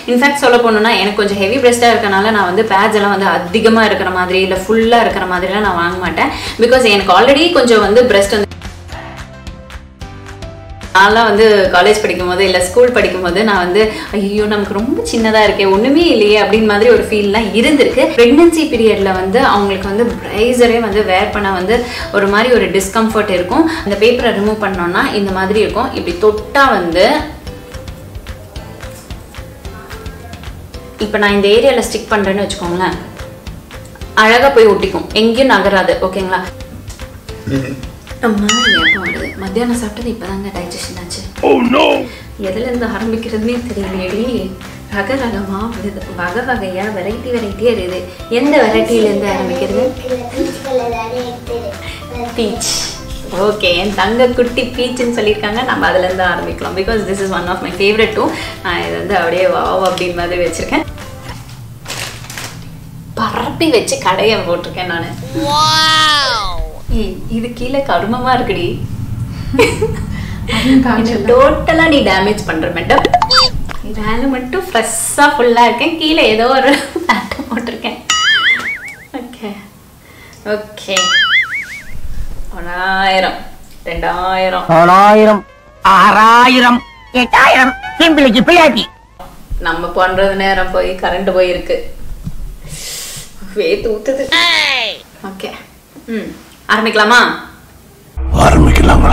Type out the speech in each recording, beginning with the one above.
In fact சொல்ல போனோம்னா எனக்கு கொஞ்சம் ஹெவி பிரெஸ்ட்டாக இருக்கனால நான் வந்து பேட்ஸ் எல்லாம் வந்து அதிகமாக இருக்கிற மாதிரி இல்லை ஃபுல்லாக இருக்கிற மாதிரிலாம் நான் வாங்க மாட்டேன் பிகாஸ் எனக்கு ஆல்ரெடி கொஞ்சம் வந்து பிரெஸ்ட் வந்து நான்லாம் வந்து காலேஜ் படிக்கும்போது இல்லை ஸ்கூல் படிக்கும்போது நான் வந்து ஐயோ நமக்கு ரொம்ப சின்னதாக இருக்கே ஒன்றுமே இல்லையே அப்படின்னு மாதிரி ஒரு ஃபீல்லாம் இருந்திருக்கு ப்ரெக்னென்சி பீரியடில் வந்து அவங்களுக்கு வந்து ப்ரைஸரே வந்து வேர் பண்ண வந்து ஒரு மாதிரி ஒரு டிஸ்கம்ஃபர்ட் இருக்கும் அந்த பேப்பரை ரிமூவ் பண்ணோம்னா இந்த மாதிரி இருக்கும் இப்படி தொட்டா வந்து இப்போ நான் இந்த ஏரியாவில் ஸ்டிக் பண்ணுறேன்னு வச்சுக்கோங்களேன் அழகாக போய் ஒட்டிக்கும் எங்கேயும் நகராது ஓகேங்களா அம்மா எப்போ வருது மத்தியானம் சாப்பிட்டது இப்போதாங்க டைஜஷன் ஆச்சு எதுல இருந்து ஆரம்பிக்கிறதுனே தெரியலையடி ரக ரகமா வருது வகை வகையா வெரைட்டி வெரைட்டியா இருக்குது எந்த வெரைட்டில இருந்து ஆரம்பிக்கிறது பீச் ஓகே என் தங்க குட்டி பீச்சுன்னு சொல்லியிருக்காங்க நம்ம அதுல இருந்து ஆரம்பிக்கலாம் because this is one of my favourite too நான் இது வந்து அப்படியே வாவ் அப்படின்னு மாதிரி வச்சிருக்கேன் பரப்பி வச்சு கடையை போட்டிருக்கேன் நான் ஏய் இது கீழே கருமமா இருக்குடி டோட்டலா நீ டேமேஜ் பண்ற மேடம் மேல மட்டும் ஃப்ரெஷ்ஷா ஃபுல்லா இருக்கேன் கீழே ஏதோ ஒரு பேட்டை போட்டிருக்கேன் ஓகே ஓகே ஒராயிரம் ரெண்டாயிரம் தொள்ளாயிரம் ஆறாயிரம் எட்டாயிரம் சிம்பிளுக்கு பிள்ளாட்டி நம்ம பண்றது நேரம் போய் கரண்ட் போயிருக்கு வேத்து ஊத்துது ஓகே ம் ஆரம்பிக்கலாமா ஆரம்பிக்கலாங்களா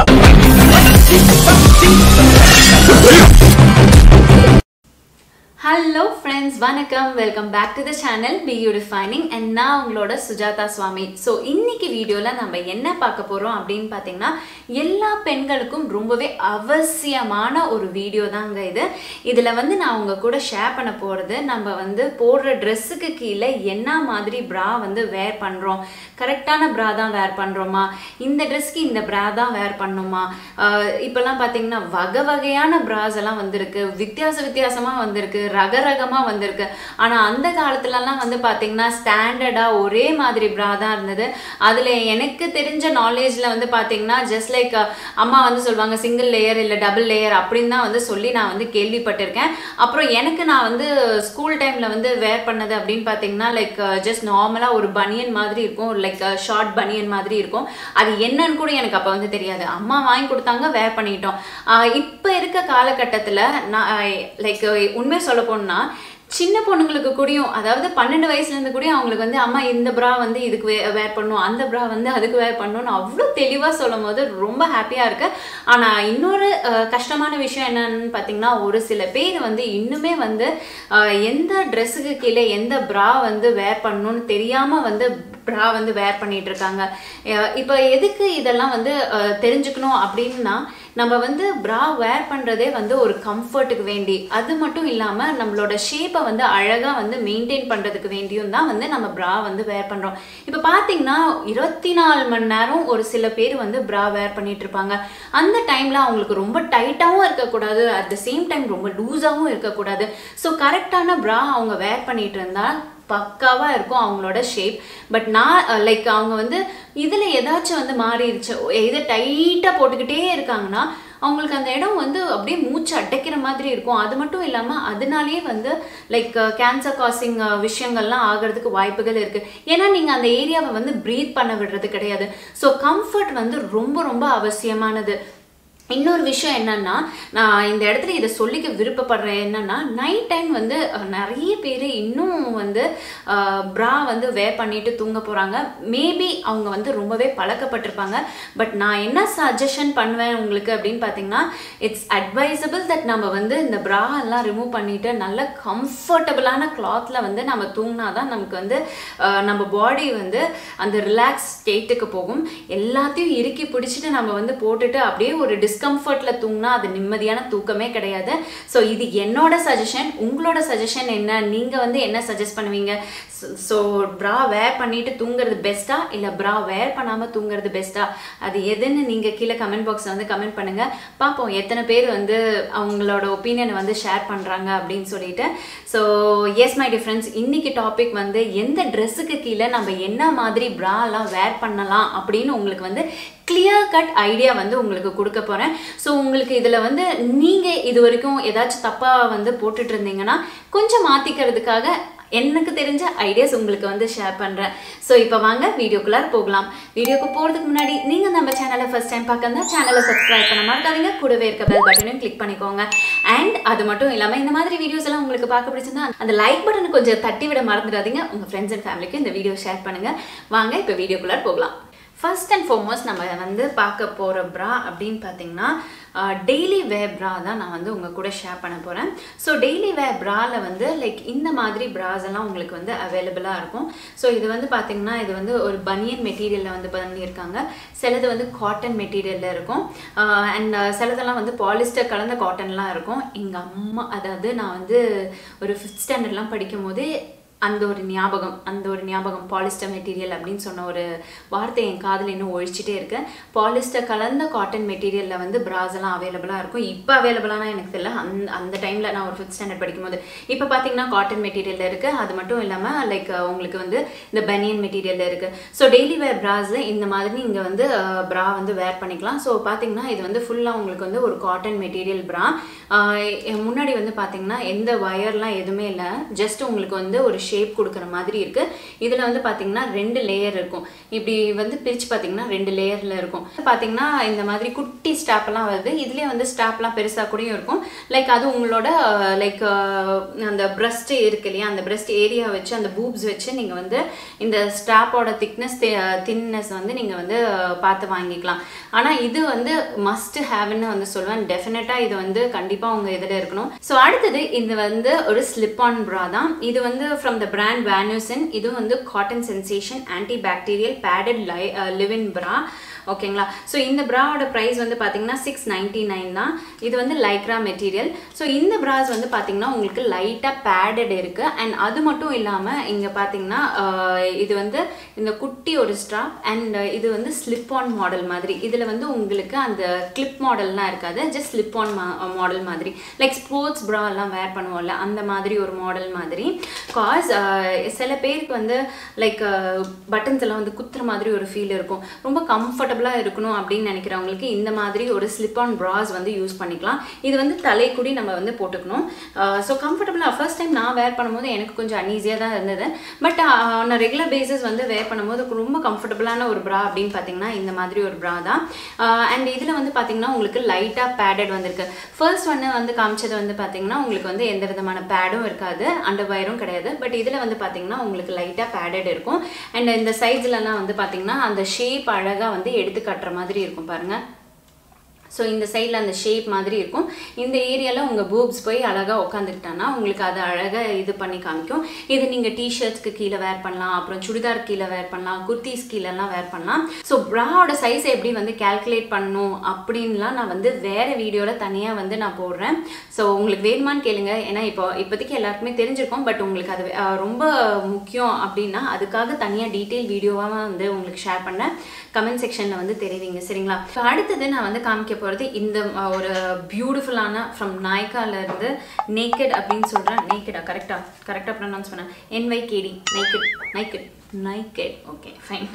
ஹலோ ஃப்ரெண்ட்ஸ் வணக்கம் welcome back to the channel be you defining and நான் உங்களோட சுஜாதா சுவாமி ஸோ இன்னைக்கு வீடியோவில் நம்ம என்ன பார்க்க போகிறோம் அப்படின்னு பார்த்தீங்கன்னா எல்லா பெண்களுக்கும் ரொம்பவே அவசியமான ஒரு வீடியோ தாங்க இது இதில் வந்து நான் உங்க கூட ஷேர் பண்ண போகிறது நம்ம வந்து போடுற ட்ரெஸ்ஸுக்கு கீழே என்ன மாதிரி ப்ரா வந்து வேர் பண்ணுறோம் கரெக்டான ப்ரா தான் வேர் பண்ணுறோமா இந்த ட்ரெஸ்க்கு இந்த ப்ரா தான் வேர் பண்ணுமா ஆஹ் இப்போல்லாம் பார்த்தீங்கன்னா வகை வகையான ப்ராஸ் எல்லாம் வந்திருக்கு வித்தியாச வித்தியாசமாக வந்திருக்கு ரக ரகமாக வந்திருக்கு ஆனால் அந்த காலத்துலலாம் வந்து பார்த்தீங்கன்னா ஸ்டாண்டர்டாக ஒரே மாதிரி ப்ரா தான் இருந்தது அதில் எனக்கு தெரிஞ்ச நாலேஜில் வந்து பார்த்தீங்கன்னா ஜஸ்ட் லைக் அம்மா வந்து சொல்லுவாங்க சிங்கிள் லேயர் இல்லை டபுள் லேயர் அப்படின்னு தான் வந்து சொல்லி நான் வந்து கேள்விப்பட்டிருக்கேன் அப்புறம் எனக்கு நான் வந்து ஸ்கூல் டைமில் வந்து வேர் பண்ணது அப்படின்னு பார்த்தீங்கன்னா லைக் ஜஸ்ட் நார்மலாக ஒரு பனியன் மாதிரி இருக்கும் லைக் ஷார்ட் பனியன் மாதிரி இருக்கும் அது என்னன்னு கூட எனக்கு அப்போ வந்து தெரியாது அம்மா வாங்கி கொடுத்தாங்க வேர் பண்ணிட்டோம் இப்போ இருக்க காலகட்டத்தில் நான் லைக் உண்மையை சொல்ல போனா சின்ன பொண்ணுங்களுக்கு கூடயும் அதாவது பன்னெண்டு வயசுலேருந்து கூட அவங்களுக்கு வந்து அம்மா இந்த ப்ரா வந்து இதுக்கு வே வேர் பண்ணும் அந்த ப்ரா வந்து அதுக்கு வேர் பண்ணணும்னு அவ்வளோ தெளிவாக சொல்லும் போது ரொம்ப ஹாப்பியாக இருக்கு ஆனால் இன்னொரு அஹ், கஷ்டமான விஷயம் என்னன்னு பார்த்தீங்கன்னா ஒரு சில பேர் வந்து இன்னுமே வந்து அஹ், எந்த ட்ரெஸ்ஸுக்கு கீழே எந்த ப்ரா வந்து வேர் பண்ணணும்னு தெரியாமல் வந்து ப்ரா வந்து வேர் பண்ணிட்டு இருக்காங்க அஹ், இப்போ எதுக்கு இதெல்லாம் வந்து அஹ், தெரிஞ்சுக்கணும் அப்படின்னா நம்ம வந்து ப்ரா வேர் பண்ணுறதே வந்து ஒரு கம்ஃபர்ட்டுக்கு வேண்டி அது மட்டும் இல்லாமல் நம்மளோட ஷேப்பை வந்து அழகாக வந்து மெயின்டைன் பண்ணுறதுக்கு வேண்டியும் தான் வந்து நம்ம ப்ரா வந்து வேர் பண்ணுறோம் இப்போ பார்த்தீங்கன்னா இருபத்தி நாலு மணி நேரம் ஒரு சில பேர் வந்து ப்ரா வேர் பண்ணிட்டு இருப்பாங்க அந்த டைமில் அவங்களுக்கு ரொம்ப டைட்டாகவும் இருக்கக்கூடாது அட் த சேம் டைம் ரொம்ப லூஸாகவும் இருக்கக்கூடாது ஸோ கரெக்டான ப்ரா அவங்க வேர் பண்ணிட்டு இருந்தால் பக்காவாக இருக்கும் அவங்களோட ஷேப் பட் நான் லைக் அவங்க வந்து இதில் ஏதாச்சும் வந்து மாறிடுச்சு இதை டைட்டாக போட்டுக்கிட்டே இருக்காங்கன்னா அவங்களுக்கு அந்த இடம் வந்து அப்படியே மூச்சு அடைக்கிற மாதிரி இருக்கும் அது மட்டும் இல்லாமல் அதனாலேயே வந்து லைக் கேன்சர் காசிங் விஷயங்கள்லாம் ஆகிறதுக்கு வாய்ப்புகள் இருக்குது ஏன்னா நீங்கள் அந்த ஏரியாவை வந்து ப்ரீத் பண்ண விடுறது கிடையாது ஸோ கம்ஃபர்ட் வந்து ரொம்ப ரொம்ப அவசியமானது இன்னொரு விஷயம் என்னன்னா நான் இந்த இடத்துல இதை சொல்லிக்க விருப்பப்படுறேன் என்னன்னா நைட் டைம் வந்து அஹ், நிறைய பேர் இன்னும் வந்து ப்ரா வந்து வேர் பண்ணிட்டு தூங்க போகிறாங்க மேபி அவங்க வந்து ரொம்பவே பழக்கப்பட்டிருப்பாங்க பட் நான் என்ன சஜஷன் பண்ணுவேன் உங்களுக்கு அப்படின்னு பார்த்தீங்கன்னா இட்ஸ் அட்வைசபிள் தட் நம்ம வந்து இந்த ப்ரா எல்லாம் ரிமூவ் பண்ணிட்டு நல்ல கம்ஃபர்டபுளான கிளாத்தில் வந்து நம்ம தூங்கினா தான் நமக்கு வந்து அஹ், நம்ம பாடி வந்து அந்த ரிலாக்ஸ் ஸ்டேட்டுக்கு போகும் எல்லாத்தையும் இறுக்கி பிடிச்சிட்டு நம்ம வந்து போட்டுட்டு அப்படியே ஒரு டிஸ்கம்ஃபர்ட்டில் தூங்கினா அது நிம்மதியான தூக்கமே கிடையாது ஸோ இது என்னோட சஜஷன் உங்களோட சஜஷன் என்ன நீங்கள் வந்து என்ன சஜஸ்ட் பண்ணுவீங்க ஸோ ப்ரா வேர் பண்ணிட்டு தூங்குறது பெஸ்ட்டா இல்லை ப்ரா வேர் பண்ணாமல் தூங்குறது பெஸ்ட்டா அது எதுன்னு நீங்கள் கீழே கமெண்ட் பாக்ஸில் வந்து கமெண்ட் பண்ணுங்கள் பார்ப்போம் எத்தனை பேர் வந்து அவங்களோட ஒப்பீனியனை வந்து ஷேர் பண்ணுறாங்க அப்படின்னு சொல்லிட்டு ஸோ எஸ் மை டிஃப்ரெண்ட்ஸ் இன்னைக்கு டாபிக் வந்து எந்த ட்ரெஸ்ஸுக்கு கீழே நம்ம என்ன மாதிரி ப்ராலாம் வேர் பண்ணலாம் அப்படின்னு உங்களுக்கு வந்து கிளியர் கட் ஐடியா வந்து உங்களுக்கு கொடுக்க போகிறேன் ஸோ உங்களுக்கு இதில் வந்து நீங்கள் இது வரைக்கும் ஏதாச்சும் தப்பாக வந்து போட்டுட்டு இருந்தீங்கன்னா கொஞ்சம் மாற்றிக்கிறதுக்காக எனக்கு தெரிஞ்ச ஐடியாஸ் உங்களுக்கு வந்து ஷேர் பண்ணுறேன் ஸோ இப்போ வாங்க வீடியோக்குள்ளார போகலாம் வீடியோக்கு போகிறதுக்கு முன்னாடி நீங்கள் நம்ம சேனலை ஃபஸ்ட் டைம் பார்க்கறதா சேனலை சப்ஸ்கிரைப் பண்ண மறக்காதீங்க கூடவே இருக்க பெல் பட்டனையும் கிளிக் பண்ணிக்கோங்க அண்ட் அது மட்டும் இல்லாமல் இந்த மாதிரி வீடியோஸ் எல்லாம் உங்களுக்கு பார்க்க பிடிச்சிருந்தா அந்த லைக் பட்டனை கொஞ்சம் தட்டி விட மறந்துடாதீங்க உங்கள் ஃப்ரெண்ட்ஸ் அண்ட் ஃபேமிலிக்கு இந்த வீடியோ ஷேர் பண்ணுங்கள் வாங்க இப்போ வீடியோக்குள்ளார போகலாம் ஃபர்ஸ்ட் அண்ட் ஃபார்மோஸ்ட் நம்ம வந்து பார்க்க போகிற ப்ரா அப்படின்னு பார்த்தீங்கன்னா டெய்லி வேர் ப்ரா தான் நான் வந்து உங்கள் கூட ஷேர் பண்ண போகிறேன் ஸோ டெய்லி வேர் ப்ராவில் வந்து லைக் இந்த மாதிரி ப்ராஸ் எல்லாம் உங்களுக்கு வந்து அவைலபிளாக இருக்கும் ஸோ இது வந்து பார்த்தீங்கன்னா இது வந்து ஒரு பனியன் மெட்டீரியலில் வந்து பண்ணியிருக்காங்க சிலது வந்து காட்டன் மெட்டீரியலில் இருக்கும் அண்ட் சிலதெல்லாம் வந்து பாலிஸ்டர் கலந்த காட்டன்லாம் இருக்கும் எங்கள் அம்மா அதாவது நான் வந்து ஒரு ஃபிஃப்த் ஸ்டாண்டர்ட்லாம் படிக்கும் போதே அந்த ஒரு ஞாபகம் அந்த ஒரு ஞாபகம் பாலிஸ்டர் மெட்டீரியல் அப்படின்னு சொன்ன ஒரு வார்த்தை என் காதில் இன்னும் ஒழிச்சிட்டே இருக்கு பாலிஸ்டர் கலந்த காட்டன் மெட்டீரியலில் வந்து பிராஸ் எல்லாம் அவைலபிளாக இருக்கும் இப்போ அவைலபிளானா எனக்கு தெரியல அந்த அந்த டைமில் நான் ஒரு ஃபிஃப்த் ஸ்டாண்டர்ட் படிக்கும்போது இப்போ பார்த்தீங்கன்னா காட்டன் மெட்டீரியலில் இருக்குது அது மட்டும் இல்லாமல் லைக் உங்களுக்கு வந்து இந்த பனியன் மெட்டீரியலில் இருக்குது ஸோ டெய்லி வேர் ப்ராஸில் இந்த மாதிரி இங்கே வந்து ப்ரா வந்து வேர் பண்ணிக்கலாம் ஸோ பார்த்தீங்கன்னா இது வந்து ஃபுல்லாக உங்களுக்கு வந்து ஒரு காட்டன் மெட்டீரியல் ப்ரா முன்னாடி வந்து பார்த்தீங்கன்னா எந்த ஒயர்லாம் எதுவுமே இல்லை ஜஸ்ட் உங்களுக்கு வந்து ஒரு ஷேப் கொடுக்குற மாதிரி இருக்குது இதில் வந்து பார்த்தீங்கன்னா ரெண்டு லேயர் இருக்கும் இப்படி வந்து பிரித்து பார்த்தீங்கன்னா ரெண்டு லேயரில் இருக்கும் பார்த்தீங்கன்னா இந்த மாதிரி குட்டி ஸ்டாப்லாம் வருது இதுலேயே வந்து ஸ்டாப்லாம் பெருசாக கூடயும் இருக்கும் லைக் அது உங்களோட லைக் அந்த பிரஸ்ட் இருக்கு இல்லையா அந்த பிரஸ்ட் ஏரியா வச்சு அந்த பூப்ஸ் வச்சு நீங்கள் வந்து இந்த ஸ்டாப்போட திக்னஸ் தின்னஸ் வந்து நீங்கள் வந்து பார்த்து வாங்கிக்கலாம் ஆனால் இது வந்து மஸ்ட் ஹேவ்னு வந்து சொல்லுவேன் டெஃபினட்டாக இது வந்து கண்டிப்பாக உங்கள் இதில் இருக்கணும் ஸோ அடுத்தது இது வந்து ஒரு ஸ்லிப் ஆன் ப்ரா தான் இது வந்து ஃப்ரம் த பிராண்ட் வேனுசன் இது வந்து cotton sensation antibacterial padded லை லிவின் ப்ரா ஓகேங்களா ஸோ இந்த ப்ராவோட ப்ரைஸ் வந்து பார்த்தீங்கன்னா சிக்ஸ் நைன்டி நைன் தான் இது வந்து லைக்ரா மெட்டீரியல் ஸோ இந்த ப்ராஸ் வந்து பார்த்தீங்கன்னா உங்களுக்கு லைட்டாக பேடட் இருக்குது அண்ட் அது மட்டும் இல்லாமல் இங்கே பார்த்தீங்கன்னா இது வந்து இந்த குட்டி ஒரு ஸ்ட்ராப் அண்ட் இது வந்து ஸ்லிப் ஆன் மாடல் மாதிரி இதில் வந்து உங்களுக்கு அந்த கிளிப் மாடல்லாம் இருக்காது ஜஸ்ட் ஸ்லிப் ஆன் மாடல் மாதிரி லைக் ஸ்போர்ட்ஸ் ப்ரா எல்லாம் வேர் பண்ணுவோம்ல அந்த மாதிரி ஒரு மாடல் மாதிரி காஸ் சில பேருக்கு வந்து லைக் பட்டன்ஸ் எல்லாம் வந்து குத்துற மாதிரி ஒரு ஃபீல் இருக்கும் ரொம்ப கம்ஃபர்டபுளாக இருக்கணும் அப்படின்னு நினைக்கிறவங்களுக்கு இந்த மாதிரி ஒரு ஸ்லிப் ஆன் ப்ராஸ் வந்து யூஸ் பண்ணிக்கலாம் இது வந்து தலைக்குடி நம்ம வந்து போட்டுக்கணும் ஸோ கம்ஃபர்டபுளாக ஃபர்ஸ்ட் டைம் நான் வேர் பண்ணும்போது எனக்கு கொஞ்சம் அன்ஈஸியாக தான் இருந்தது பட் ஆன் ரெகுலர் பேசிஸ் வந்து வேர் பண்ணும்போது ரொம்ப கம்ஃபர்டபுளான ஒரு ப்ரா அப்படின்னு பார்த்தீங்கன்னா இந்த மாதிரி ஒரு ப்ரா தான் அண்ட் இதில் வந்து பார்த்தீங்கன்னா உங்களுக்கு லைட்டாக பேடட் வந்திருக்கு ஃபர்ஸ்ட் ஒன்று வந்து காமிச்சது வந்து பார்த்தீங்கன்னா உங்களுக்கு வந்து எந்த விதமான பேடும் இருக்காது அண்டர் வயரும் கிடையாது பட் இதில் வந்து பார்த்தீங்கன்னா உங்களுக்கு லைட்டாக பேடட் இருக்கும் அண்ட் இந்த சைஸ்லலாம் வந்து பார்த்தீங்கன்னா அந்த ஷேப் அழகாக வந்து எடுத்து கட்டுற மாதிரி இருக்கும் பாருங்கள் ஸோ இந்த சைடில் அந்த ஷேப் மாதிரி இருக்கும் இந்த ஏரியாவில் உங்கள் பூப்ஸ் போய் அழகாக உட்காந்துக்கிட்டான்னா உங்களுக்கு அதை அழகாக இது பண்ணி காமிக்கும் இது நீங்கள் டிஷர்ட்ஸ்க்கு கீழே வேர் பண்ணலாம் அப்புறம் சுடிதார் கீழே வேர் பண்ணலாம் குர்த்திஸ் கீழெல்லாம் வேர் பண்ணலாம் ஸோ ப்ராவோட சைஸை எப்படி வந்து கேல்குலேட் பண்ணணும் அப்படின்லாம் நான் வந்து வேறு வீடியோவில் தனியாக வந்து நான் போடுறேன் ஸோ உங்களுக்கு வேணுமான்னு கேளுங்க ஏன்னா இப்போ இப்போதைக்கு எல்லாருக்குமே தெரிஞ்சிருக்கும் பட் உங்களுக்கு அது ரொம்ப முக்கியம் அப்படின்னா அதுக்காக தனியாக டீட்டெயில் வீடியோவாக வந்து உங்களுக்கு ஷேர் பண்ணேன் கமெண்ட் செக்ஷனில் வந்து தெரிவிங்க சரிங்களா இப்போ அடுத்தது நான் வந்து காமிக்க போகிறது இந்த ஒரு பியூட்டிஃபுல்லான ஃப்ரம் நாய்க்காலேருந்து நேக்கட் அப்படின்னு சொல்கிறேன் நேக்கடா கரெக்டாக கரெக்டாக ப்ரொனவுன்ஸ் பண்ணேன் NYKD Nykd Nykd Nykd okay fine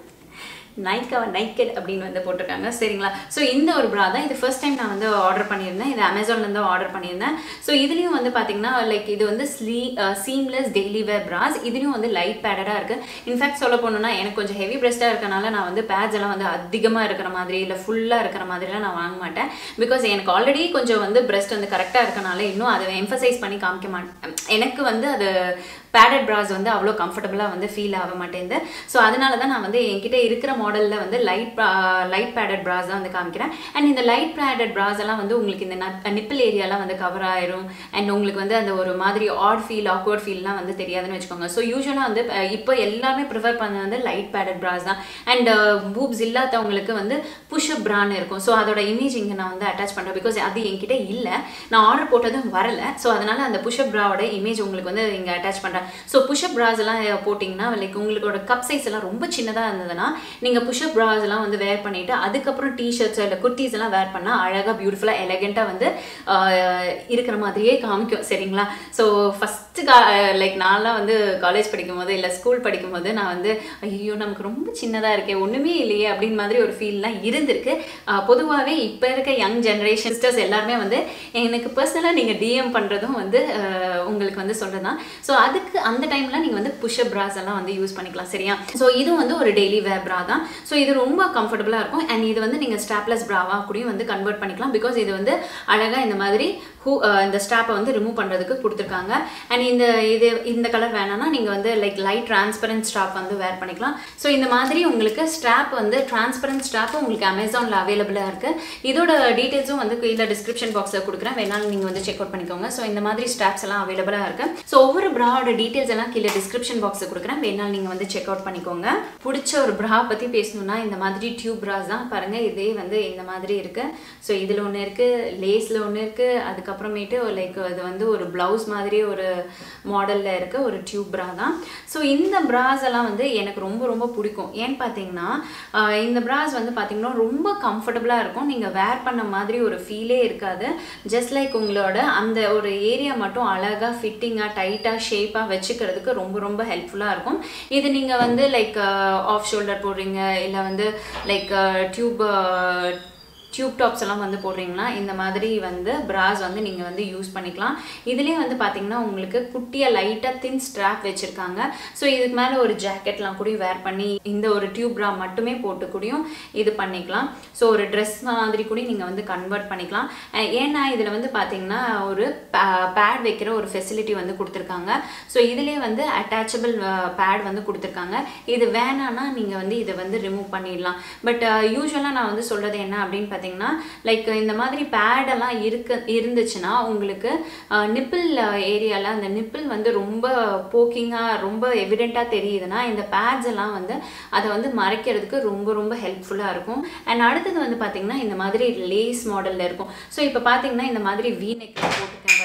Nykaa Nykd அப்படின்னு வந்து போட்டிருக்காங்க சரிங்களா ஸோ இந்த ஒரு ப்ரா தான் இது ஃபர்ஸ்ட் டைம் நான் வந்து ஆர்டர் பண்ணியிருந்தேன் இது அமேசான்லேருந்து ஆர்டர் பண்ணியிருந்தேன் ஸோ இதுலேயும் வந்து பார்த்தீங்கன்னா லைக் இது வந்து ஸ்லீ சீம்லெஸ் டெய்லி வேர் ப்ராஸ் இதுலேயும் வந்து லைட் பேடடாக இருக்குது இன்ஃபேக்ட் சொல்ல போனோம்னா எனக்கு கொஞ்சம் ஹெவி பிரெஸ்ட்டாக இருக்கனால நான் வந்து பேட்ஸ் எல்லாம் வந்து அதிகமாக இருக்கிற மாதிரி இல்லை ஃபுல்லாக இருக்கிற மாதிரிலாம் நான் வாங்க மாட்டேன் பிகாஸ் எனக்கு ஆல்ரெடி கொஞ்சம் வந்து பிரெஸ்ட் வந்து கரெக்டாக இருக்கனால இன்னும் அதை எம்ஃபசைஸ் பண்ணி காமிக்க மாட்டேன் எனக்கு வந்து அது பேடட் ப்ராஸ் வந்து அவ்வளோ கம்ஃபர்டபுளாக வந்து ஃபீல் ஆக மாட்டேங்குது ஸோ அதனால தான் நான் வந்து என்கிட்ட இருக்கிற மாடலில் வந்து லைட் லைட் பேடட் ப்ராஸ் தான் வந்து காமிக்கிறேன் அண்ட் இந்த லைட் பேடட் ப்ராஸ் எல்லாம் வந்து உங்களுக்கு இந்த நிப்பிள் ஏரியாலாம் வந்து கவர் ஆயிரும் அண்ட் உங்களுக்கு வந்து அந்த ஒரு மாதிரி ஆட் ஃபீல் ஆக்வர்ட் ஃபீல்லாம் வந்து தெரியாதுன்னு வச்சுக்கோங்க ஸோ யூஸ்வலாக வந்து இப்போ எல்லாமே ப்ரிஃபர் பண்ண வந்து லைட் பேடட் ப்ராஸ் தான் அண்ட் பூப்ஸ் இல்லாதவங்களுக்கு வந்து புஷ்அப் ப்ரான் இருக்கும் ஸோ அதோட இமேஜ் இங்கே நான் வந்து அட்டாச் பண்ணுறேன் பிகாஸ் அது என்கிட்ட இல்லை நான் ஆர்டர் போட்டதும் வரல ஸோ அதனால அந்த புஷ்அப் ப்ராவோட இமேஜ் உங்களுக்கு வந்து இங்கே அட்டாச் பண்ணுறேன் ஸோ புஷ்அப் ப்ராஸ் எல்லாம் போட்டிங்கன்னா லைக் உங்களோட கப் சைஸ் எல்லாம் ரொம்ப சின்னதாக இருந்ததுன்னா நீங்கள் நீங்கள் புஷ்அப் ப்ராஸ் எல்லாம் வந்து வேர் பண்ணிட்டு அதுக்கப்புறம் டிஷர்ட்ஸ் இல்லை குர்த்திஸ் எல்லாம் வேர் பண்ணால் அழகாக பியூட்டிஃபுல்லாக எலகெண்ட்டாக வந்து ஆஹ், இருக்கிற மாதிரியே காமிக்கும் சரிங்களா ஸோ ஃபஸ்ட்டு கா லைக் நான்லாம் வந்து காலேஜ் படிக்கும் போது இல்லை ஸ்கூல் படிக்கும் போது நான் வந்து ஐயோ நமக்கு ரொம்ப சின்னதாக இருக்கே ஒன்றுமே இல்லையே அப்படின்னு மாதிரி ஒரு ஃபீல்லாம் இருந்திருக்கு பொதுவாகவே இப்போ இருக்க யங் ஜென்ரேஷன் சிஸ்டர்ஸ் எல்லாருமே வந்து எனக்கு பர்சனலாக நீங்கள் டிஎம் பண்ணுறதும் வந்து ஆஹ், உங்களுக்கு வந்து சொல்கிறது தான் ஸோ அதுக்கு அந்த டைமில் நீங்கள் வந்து புஷ்அப் ப்ராஸ் எல்லாம் வந்து யூஸ் பண்ணிக்கலாம் சரியா ஸோ இது வந்து ஒரு டெய்லி வேர் ப்ரா தான் ஸோ இது ரொம்ப கம்ஃபர்டபுளாக இருக்கும் அண்ட் இது வந்து நீங்கள் ஸ்டாப்லெஸ் ப்ராவாக கூடயும் வந்து கன்வெர்ட் பண்ணிக்கலாம் பிகாஸ் இது வந்து அழகாக இந்த மாதிரி ஹூ இந்த ஸ்டாப்பை வந்து ரிமூவ் பண்ணுறதுக்கு கொடுத்துருக்காங்க அண்ட் இந்த இது இந்த கலர் வேணாம்னா நீங்கள் வந்து லைக் லைட் டிரான்ஸ்பரண்ட் ஸ்டாப் வந்து வேர் பண்ணிக்கலாம் ஸோ இந்த மாதிரி உங்களுக்கு ஸ்ட்ராப் வந்து டிரான்ஸ்பரண்ட் ஸ்ட்ராப் உங்களுக்கு அமேசானில் அவைலபிளாக இருக்குது இதோட டீட்டெயில்ஸும் வந்து கீழே டிஸ்கிரிப்ஷன் பாக்ஸில் கொடுக்குறேன் வேணாலும் நீங்கள் வந்து செக் அவுட் பண்ணிக்கோங்க ஸோ இந்த மாதிரி ஸ்ட்ராப்ஸ் எல்லாம் அவைலபிளாக இருக்குது ஸோ ஒவ்வொரு ப்ராவோட டீட்டெயில்ஸ் எல்லாம் கீழே டிஸ்கிரிப்ஷன் பாக்ஸில் கொடுக்குறேன் வேணாலும் நீங்கள் வந்து செக் அவுட் பண்ணிக்கோங்க பிடிச்ச ஒரு ப்ரா பற்றி பேசணும்னா இந்த மாதிரி டியூப் ப்ராஸ் தான் பாருங்கள் இதே வந்து இந்த மாதிரி இருக்குது ஸோ இதில் ஒன்று இருக்குது லேஸில் ஒன்று இருக்குது அதுக்கப்புறமேட்டு லைக் இது வந்து ஒரு ப்ளவுஸ் மாதிரி ஒரு மாடலில் இருக்க ஒரு டியூப் ப்ரா தான் ஸோ இந்த ப்ராஸ் எல்லாம் வந்து எனக்கு ரொம்ப ரொம்ப பிடிக்கும் ஏன்னு பார்த்தீங்கன்னா ஆஹ் இந்த ப்ராஸ் வந்து பார்த்தீங்கன்னா ரொம்ப கம்ஃபர்டபுளாக இருக்கும் நீங்கள் வேர் பண்ண மாதிரி ஒரு ஃபீலே இருக்காது ஜஸ்ட் லைக் உங்களோட அந்த ஒரு ஏரியா மட்டும் அழகாக ஃபிட்டிங்காக டைட்டாக ஷேப்பாக வச்சுக்கிறதுக்கு ரொம்ப ரொம்ப ஹெல்ப்ஃபுல்லாக இருக்கும் இது நீங்கள் வந்து லைக் ஆஃப் ஷோல்டர் போடுறீங்க இல்லை வந்து லைக் டியூப் டியூப் டாப்ஸ் எல்லாம் வந்து போடுறீங்கன்னா இந்த மாதிரி வந்து பிராஸ் வந்து நீங்கள் வந்து யூஸ் பண்ணிக்கலாம் இதுலேயே வந்து பார்த்தீங்கன்னா உங்களுக்கு குட்டியாக லைட்டாக தின் ஸ்ட்ராப் வச்சுருக்காங்க ஸோ இதுக்கு மேலே ஒரு ஜாக்கெட்லாம் கூட வேர் பண்ணி இந்த ஒரு டியூப் ப்ரா மட்டுமே போட்டு கூடயும் இது பண்ணிக்கலாம் ஸோ ஒரு ட்ரெஸ் மாதிரி கூட நீங்கள் வந்து கன்வெர்ட் பண்ணிக்கலாம் அஹ் ஏன்னா இதில் வந்து பார்த்தீங்கன்னா ஒரு பேட் வைக்கிற ஒரு ஃபெசிலிட்டி வந்து கொடுத்துருக்காங்க ஸோ இதுலேயே வந்து அட்டாச்சபிள் பேட் வந்து கொடுத்துருக்காங்க இது வேணான்னா நீங்கள் வந்து இதை வந்து ரிமூவ் பண்ணிடலாம் பட் யூஸ்வலாக நான் வந்து சொல்கிறது என்ன அப்படின்னு பார்த்தீங்கன்னா லைக் இந்த மாதிரி பேடெல்லாம் இருக்க இருந்துச்சுன்னா உங்களுக்கு நிப்பிள் ஏரியாவில் அந்த நிப்பிள் வந்து ரொம்ப போக்கிங்காக ரொம்ப எவிடெண்ட்டாக தெரியுதுன்னா இந்த பேட்ஸ் எல்லாம் வந்து அதை வந்து மறைக்கிறதுக்கு ரொம்ப ரொம்ப ஹெல்ப்ஃபுல்லாக இருக்கும் அண்ட் அடுத்தது வந்து பார்த்தீங்கன்னா இந்த மாதிரி லேஸ் மாடலில் இருக்கும் ஸோ இப்போ பார்த்தீங்கன்னா இந்த மாதிரி வீ நெக்கில் போட்டுக்கேன்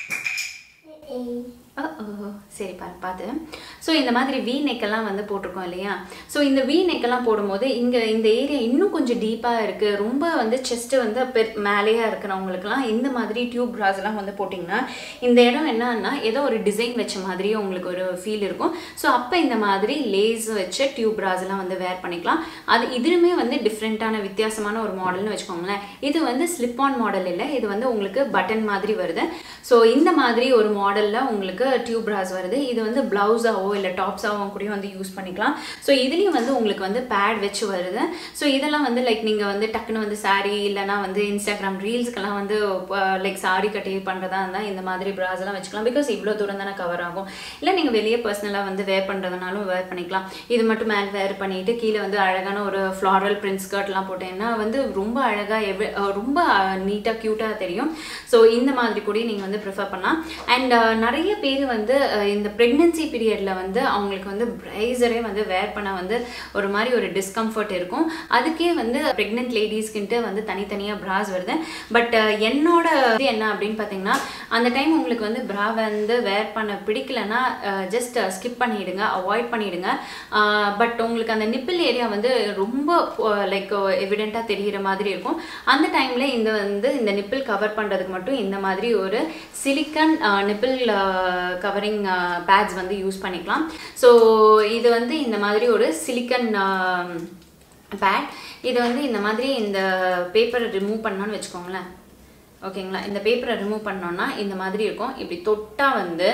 Uh-oh. சரி பாரு பார்த்து ஸோ இந்த மாதிரி வி நெக்கெல்லாம் வந்து போட்டிருக்கோம் இல்லையா ஸோ இந்த வி நெக்கெல்லாம் போடும்போது இங்கே இந்த ஏரியா இன்னும் கொஞ்சம் டீப்பாக இருக்குது ரொம்ப வந்து செஸ்ட்டு வந்து பெ மேலேயாக இருக்கிறவங்களுக்குலாம் இந்த மாதிரி டியூப் ப்ராஸ்லாம் வந்து போட்டிங்கன்னா இந்த இடம் என்னன்னா ஏதோ ஒரு டிசைன் வச்ச மாதிரியே உங்களுக்கு ஒரு ஃபீல் இருக்கும் ஸோ அப்போ இந்த மாதிரி லேஸ் வச்ச டியூப் ப்ராஸ்லாம் வந்து வேர் பண்ணிக்கலாம் அது இதுவுமே வந்து டிஃப்ரெண்ட்டான வித்தியாசமான ஒரு மாடல்னு வச்சுக்கோங்களேன் இது வந்து ஸ்லிப் ஆன் மாடல் இல்லை இது வந்து உங்களுக்கு பட்டன் மாதிரி வருது ஸோ இந்த மாதிரி ஒரு மாடலில் உங்களுக்கு டியூப் ப்ராஸ் வருது இது வந்து ப்ளவுஸாவோ இல்லை டாப்ஸாவோ கூட வந்து யூஸ் பண்ணிக்கலாம் ஸோ இதுலேயும் வந்து உங்களுக்கு வந்து பேட் வச்சு வருது ஸோ இதெல்லாம் வந்து லைக் நீங்கள் வந்து டக்குன்னு வந்து saree இல்லைனா வந்து இன்ஸ்டாகிராம் ரீல்ஸ்க்கெல்லாம் வந்து லைக் saree கட்டி பண்ணுறதா இருந்தால் இந்த மாதிரி ப்ராஸ் எல்லாம் வச்சுக்கலாம் பிகாஸ் இவ்வளோ தூரம் தானே கவர் ஆகும் இல்லை நீங்கள் வெளியே பர்சனலாக வந்து வேர் பண்ணுறதுனாலும் வேர் பண்ணிக்கலாம் இது மட்டும் மேலே வேர் பண்ணிட்டு கீழே வந்து அழகான ஒரு ஃப்ளாரல் பிரிண்ட் ஸ்கர்ட்லாம் போட்டேன்னா வந்து ரொம்ப அழகாக எவ் ரொம்ப நீட்டாக க்யூட்டாக தெரியும் ஸோ இந்த மாதிரி கூட நீங்கள் வந்து ப்ரிஃபர் பண்ணலாம் அண்ட் நிறைய பேர் வந்து அஹ், இந்த ப்ரெக்னென்சி பீரியடில் வந்து அவங்களுக்கு வந்து ப்ரைஸரே வந்து வேர் பண்ண வந்து ஒரு மாதிரி ஒரு டிஸ்கம்ஃபர்ட் இருக்கும் அதுக்கே வந்து ப்ரெக்னென்ட் லேடிஸ்க்குன்ட்டு வந்து தனித்தனியாக ப்ராஸ் வருது பட் என்னோட இது என்ன அப்படின்னு பார்த்தீங்கன்னா அந்த டைம் உங்களுக்கு வந்து ப்ரா வந்து வேர் பண்ண பிடிக்கலன்னா ஜஸ்ட் ஸ்கிப் பண்ணிடுங்க அவாய்ட் பண்ணிடுங்க பட் உங்களுக்கு அந்த நிப்பிள் ஏரியா வந்து ரொம்ப லைக் எவிடெண்ட்டாக தெரிகிற மாதிரி இருக்கும் அந்த டைமில் இந்த வந்து இந்த நிப்பிள் கவர் பண்ணுறதுக்கு மட்டும் இந்த மாதிரி ஒரு சிலிக்கன் நிப்பிள் கவரிங் பேட்ஸ் வந்து யூஸ் பண்ணிக்கலாம் ஸோ இது வந்து இந்த மாதிரி ஒரு சிலிக்கன் பேட் இது வந்து இந்த மாதிரி இந்த பேப்பரை ரிமூவ் பண்ணோன்னு வச்சுக்கோங்களேன் ஓகேங்களா இந்த பேப்பரை ரிமூவ் பண்ணோன்னா இந்த மாதிரி இருக்கும் இப்படி தொட்டா வந்து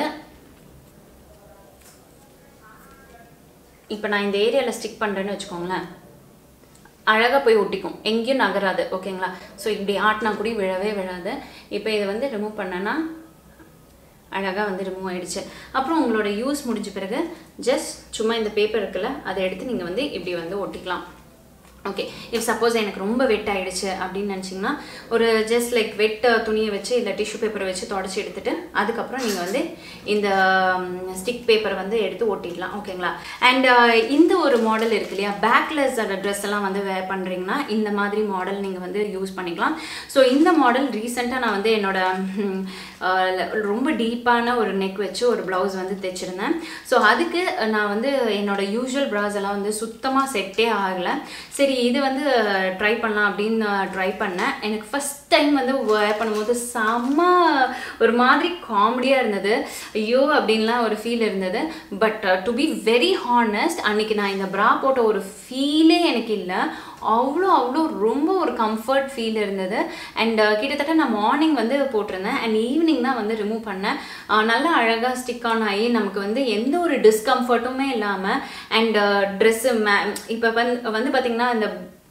இப்போ நான் இந்த ஏரியாவில் ஸ்டிக் பண்ணுறேன்னு வச்சுக்கோங்களேன் அழகாக போய் ஒட்டிக்கும் எங்கேயும் நகராது ஓகேங்களா ஸோ இப்படி ஆட்டினா கூட விழவே விழாது இப்போ இதை வந்து ரிமூவ் பண்ணேன்னா அழகாக வந்து ரிமூவ் ஆயிடுச்சு அப்புறம் உங்களோட யூஸ் முடிஞ்ச பிறகு ஜஸ்ட் சும்மா இந்த பேப்பர் இருக்குல்ல அதை எடுத்து நீங்கள் வந்து இப்படி வந்து ஒட்டிக்கலாம் ஓகே இஃப் சப்போஸ் எனக்கு ரொம்ப வெட் ஆயிடுச்சு அப்படின்னு நினச்சிங்கன்னா ஒரு ஜஸ்ட் லைக் வெட் துணியை வச்சு இல்லை டிஷ்யூ பேப்பரை வச்சு தொடச்சி எடுத்துட்டு அதுக்கப்புறம் நீங்கள் வந்து இந்த ஸ்டிக் பேப்பரை வந்து எடுத்து ஒட்டிடலாம் ஓகேங்களா அண்ட் இந்த ஒரு மாடல் இருக்கு இல்லையா பேக்லெஸ் ட்ரெஸ் எல்லாம் வந்து வேர் பண்ணுறீங்கன்னா இந்த மாதிரி மாடல் நீங்கள் வந்து யூஸ் பண்ணிக்கலாம் ஸோ இந்த மாடல் ரீசெண்டாக நான் வந்து என்னோட ம், அஹ், ரொம்ப டீப்பான ஒரு நெக் வச்சு ஒரு ப்ளவுஸ் வந்து தைச்சிருந்தேன் ஸோ அதுக்கு நான் வந்து என்னோட யூஷுவல் ப்ராஸ் எல்லாம் வந்து சுத்தமாக செட்டே ஆகலை சரி இது வந்து ட்ரை பண்ணலாம் அப்படின்னு ட்ரை பண்ணேன் எனக்கு ஃபஸ்ட் டைம் வந்து வேர் பண்ணும்போது செம்ம ஒரு மாதிரி காமெடியாக இருந்தது ஐயோ அப்படின்லாம் ஒரு ஃபீல் இருந்தது but to be very honest அன்னைக்கு நான் இந்த ப்ரா போட்ட ஒரு ஃபீலே எனக்கு இல்லை அவ்வளோ அவ்வளோ ரொம்ப ஒரு கம்ஃபர்ட் ஃபீல் இருந்தது அண்ட் கிட்டத்தட்ட நான் மார்னிங் வந்து போட்டிருந்தேன் அண்ட் ஈவினிங் தான் வந்து ரிமூவ் பண்ணேன் அஹ் நல்லா அழகாக ஸ்டிக் ஆன் ஆகி நமக்கு வந்து எந்த ஒரு டிஸ்கம்ஃபர்ட்டுமே இல்லாமல் அண்ட் ட்ரெஸ்ஸு மே இப்போ வந்து வந்து பார்த்திங்கன்னா இந்த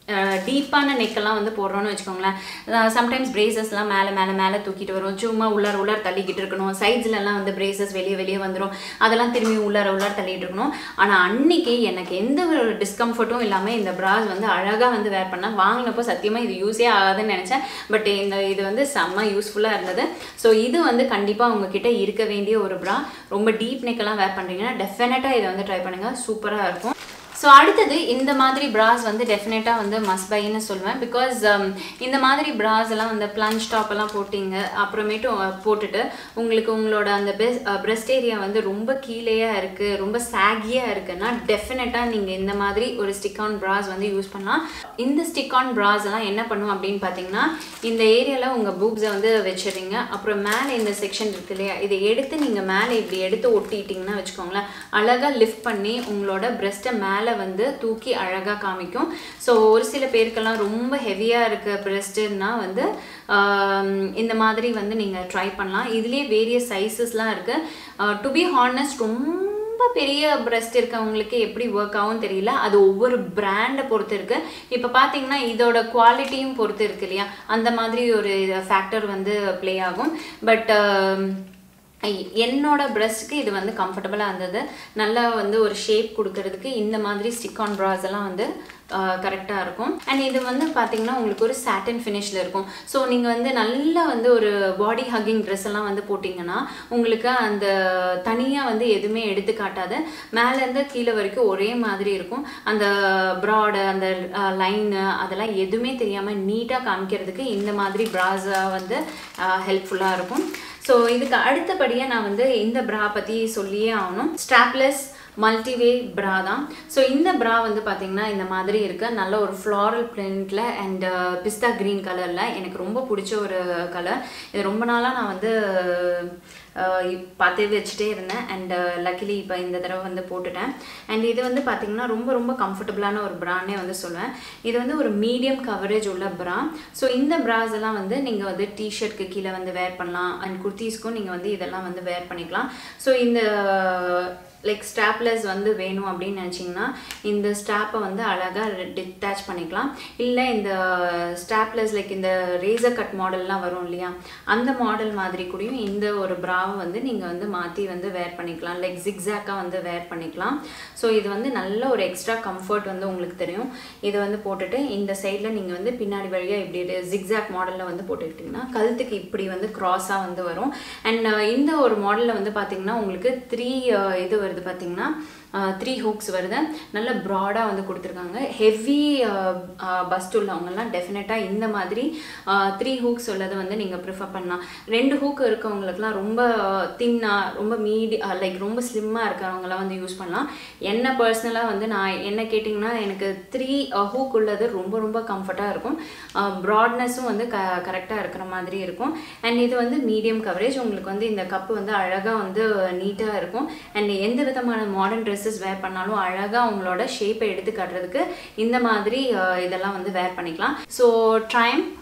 டீப்பான நெக்கெல்லாம் வந்து போடுறோன்னு வச்சுக்கோங்களேன் சம்டைம்ஸ் பிரேசஸ்லாம் மேலே மேலே மேலே தூக்கிட்டு வரும் சும்மா உள்ளார உள்ளார தள்ளிக்கிட்டு இருக்கணும் சைட்ஸ்லலாம் வந்து பிரேசஸ் வெளியே வெளியே வந்துடும் அதெல்லாம் திரும்பி உள்ளார உள்ளார தள்ளிட்டு இருக்கணும் ஆனால் அன்னைக்கு எனக்கு எந்த ஒரு டிஸ்கம்ஃபர்ட்டும் இல்லாமல் இந்த ப்ராஸ் வந்து அழகாக வந்து வேர் பண்ணேன் வாங்கினப்போ சத்தியமாக இது யூஸே ஆகாதுன்னு நினச்சேன் பட் இந்த இது வந்து செம்ம யூஸ்ஃபுல்லாக இருந்தது ஸோ இது வந்து கண்டிப்பாக உங்ககிட்ட இருக்க வேண்டிய ஒரு ப்ரா ரொம்ப டீப் நெக்கெல்லாம் வேர் பண்ணுறீங்கன்னா டெஃபினட்டாக இதை வந்து ட்ரை பண்ணுங்கள் சூப்பராக இருக்கும் ஸோ அடுத்தது இந்த மாதிரி ப்ராஸ் வந்து டெஃபினட்டாக வந்து மஸ்ட் பைன்னு சொல்லுவேன் பிகாஸ் இந்த மாதிரி ப்ராஸ் எல்லாம் வந்து பிளஞ்ச் டாப் எல்லாம் போட்டிங்க அப்புறமேட்டு அஹ், போட்டுட்டு உங்களுக்கு உங்களோட அந்த பெஸ் பிரெஸ்ட் ஏரியா வந்து ரொம்ப கீழேயா இருக்குது ரொம்ப சாகியாக இருக்குன்னா டெஃபினட்டாக நீங்கள் இந்த மாதிரி ஒரு ஸ்டிக் ஆன் ப்ராஸ் வந்து யூஸ் பண்ணலாம் இந்த ஸ்டிக் ஆன் ப்ராஸ் எல்லாம் என்ன பண்ணும் அப்படின்னு பார்த்தீங்கன்னா இந்த ஏரியாவில் உங்கள் பூப்ஸை வந்து வச்சிடுறீங்க அப்புறம் மேலே இந்த செக்ஷன் இருக்கு இல்லையா இதை எடுத்து நீங்கள் மேலே இப்படி எடுத்து ஒட்டிட்டீங்கன்னா வச்சுக்கோங்களேன் அழகாக லிஃப்ட் பண்ணி உங்களோட பிரெஸ்ட்டை மேலே வந்து தூக்கி அழகாக காமிக்கும் ஸோ ஒரு சில பேருக்கெல்லாம் ரொம்ப ஹெவியாக இருக்க பிரெஸ்ட்டுன்னா வந்து ஆம், இந்த மாதிரி வந்து நீங்கள் ட்ரை பண்ணலாம் இதுலேயே வேரியஸ் சைஸஸ்லாம் இருக்குது டு பி ஹானஸ்ட் ரொம்ப ரொம்ப பெரிய பிரஸ்ட் இருக்கவங்களுக்கு எப்படி ஒர்க் ஆகும் தெரியல அது ஒவ்வொரு பிராண்டை பொறுத்து இருக்கு இப்போ பார்த்தீங்கன்னா இதோட குவாலிட்டியும் பொறுத்து இருக்கு இல்லையா அந்த மாதிரி ஒரு ஃபேக்டர் வந்து ப்ளே ஆகும் பட் என்னோட பிரஸ்ட்க்கு இது வந்து கம்ஃபர்டபுளாக இருந்தது நல்லா வந்து ஒரு ஷேப் கொடுக்கறதுக்கு இந்த மாதிரி ஸ்டிக் ஆன் ப்ராஸ் எல்லாம் வந்து கரெக்டாக இருக்கும் அண்ட் இது வந்து பார்த்தீங்கன்னா உங்களுக்கு ஒரு சாட்டன் ஃபினிஷில் இருக்கும் ஸோ நீங்கள் வந்து நல்லா வந்து ஒரு பாடி ஹக்கிங் ட்ரெஸ் எல்லாம் வந்து போட்டிங்கன்னா உங்களுக்கு அந்த தனியாக வந்து எதுவுமே எடுத்து காட்டாது மேலேருந்து கீழே வரைக்கும் ஒரே மாதிரி இருக்கும் அந்த ப்ராடு அந்த லைனு அதெல்லாம் எதுவுமே தெரியாமல் நீட்டாக காமிக்கிறதுக்கு இந்த மாதிரி ப்ராஸா வந்து ஹெல்ப்ஃபுல்லாக இருக்கும் ஸோ இதுக்கு அடுத்தபடியாக நான் வந்து இந்த ப்ரா பற்றி சொல்லியே ஆகணும் ஸ்ட்ராப்லெஸ் மல்டிவே ப்ரா தான் ஸோ இந்த ப்ரா வந்து பார்த்தீங்கன்னா இந்த மாதிரி இருக்கு நல்ல ஒரு ஃப்ளாரல் பிரிண்டில் அண்ட் பிஸ்தா க்ரீன் கலரில் எனக்கு ரொம்ப பிடிச்ச ஒரு கலர் இது ரொம்ப நாளாக நான் வந்து அஹ், இப்- பார்த்து வச்சுட்டே இருந்தேன் அண்ட் லக்கிலி இப்போ இந்த தடவை வந்து போட்டுட்டேன் அண்ட் இது வந்து பார்த்தீங்கன்னா ரொம்ப ரொம்ப கம்ஃபர்டபுளான ஒரு ப்ரான்னே வந்து சொல்லுவேன் இது வந்து ஒரு மீடியம் கவரேஜ் உள்ள ப்ரா ஸோ இந்த ப்ராஸ் எல்லாம் வந்து நீங்கள் வந்து டிஷர்ட்க்கு கீழே வந்து வேர் பண்ணலாம் அண்ட் குர்த்தீஸ்க்கும் நீங்கள் வந்து இதெல்லாம் வந்து வேர் பண்ணிக்கலாம் ஸோ இந்த லைக் ஸ்ட்ராப்லெஸ் வந்து வேணும் அப்படின்னு நினச்சிங்கன்னா இந்த ஸ்ட்ராப்பை வந்து அழகாக டிட்டாச் பண்ணிக்கலாம் இல்லை இந்த ஸ்ட்ராப்லெஸ் லைக் இந்த ரேசர் கட் மாடல்லாம் வரும் இல்லையா அந்த மாடல் மாதிரி கூடயும் இந்த ஒரு ப்ராவை வந்து நீங்கள் வந்து மாற்றி வந்து வேர் பண்ணிக்கலாம் லைக் ஜிக்ஸாக்காக வந்து வேர் பண்ணிக்கலாம் ஸோ இது வந்து நல்ல ஒரு எக்ஸ்ட்ரா கம்ஃபர்ட் வந்து உங்களுக்கு தெரியும் இதை வந்து போட்டுட்டு இந்த சைடில் நீங்கள் வந்து பின்னாடி வழியாக இப்படி ஜிக்ஸாக் மாடலில் வந்து போட்டுக்கிட்டிங்கன்னா கழுத்துக்கு இப்படி வந்து க்ராஸாக வந்து வரும் அண்ட் இந்த ஒரு மாடலில் வந்து பார்த்தீங்கன்னா உங்களுக்கு த்ரீ இது வருது பார்த்தீங்கன்னா த்ரீ ஹூக்ஸ் வருது நல்ல ப்ராடாக வந்து கொடுத்துருக்காங்க ஹெவி பஸ்ட் உள்ளவங்கலாம் டெஃபினட்டாக இந்த மாதிரி த்ரீ ஹூக்ஸ் உள்ளதை வந்து நீங்கள் ப்ரிஃபர் பண்ணலாம் ரெண்டு ஹூக் இருக்கவங்களுக்குலாம் ரொம்ப தின்னாக ரொம்ப மீடி லைக் ரொம்ப ஸ்லிம்மாக இருக்கிறவங்களாம் வந்து யூஸ் பண்ணலாம் என்ன பர்சனலாக வந்து நான் என்ன கேட்டிங்கன்னா எனக்கு த்ரீ ஹூக் உள்ளது ரொம்ப ரொம்ப கம்ஃபர்ட்டாக இருக்கும் ப்ராட்னஸும் வந்து க கரெக்டாக இருக்கிற மாதிரி இருக்கும் அண்ட் இது வந்து மீடியம் கவரேஜ் உங்களுக்கு வந்து இந்த கப்பு வந்து அழகாக வந்து நீட்டாக இருக்கும் அண்ட் எந்த விதமான மாடர்ன் ட்ரெஸ்ஸஸ் வேர் பண்ணாலும் அழகாக உங்களோட ஷேப்பை எடுத்து காட்டுறதுக்கு இந்த மாதிரி அஹ், இதெல்லாம் வந்து வேர் பண்ணிக்கலாம் ஸோ ட்ரைம்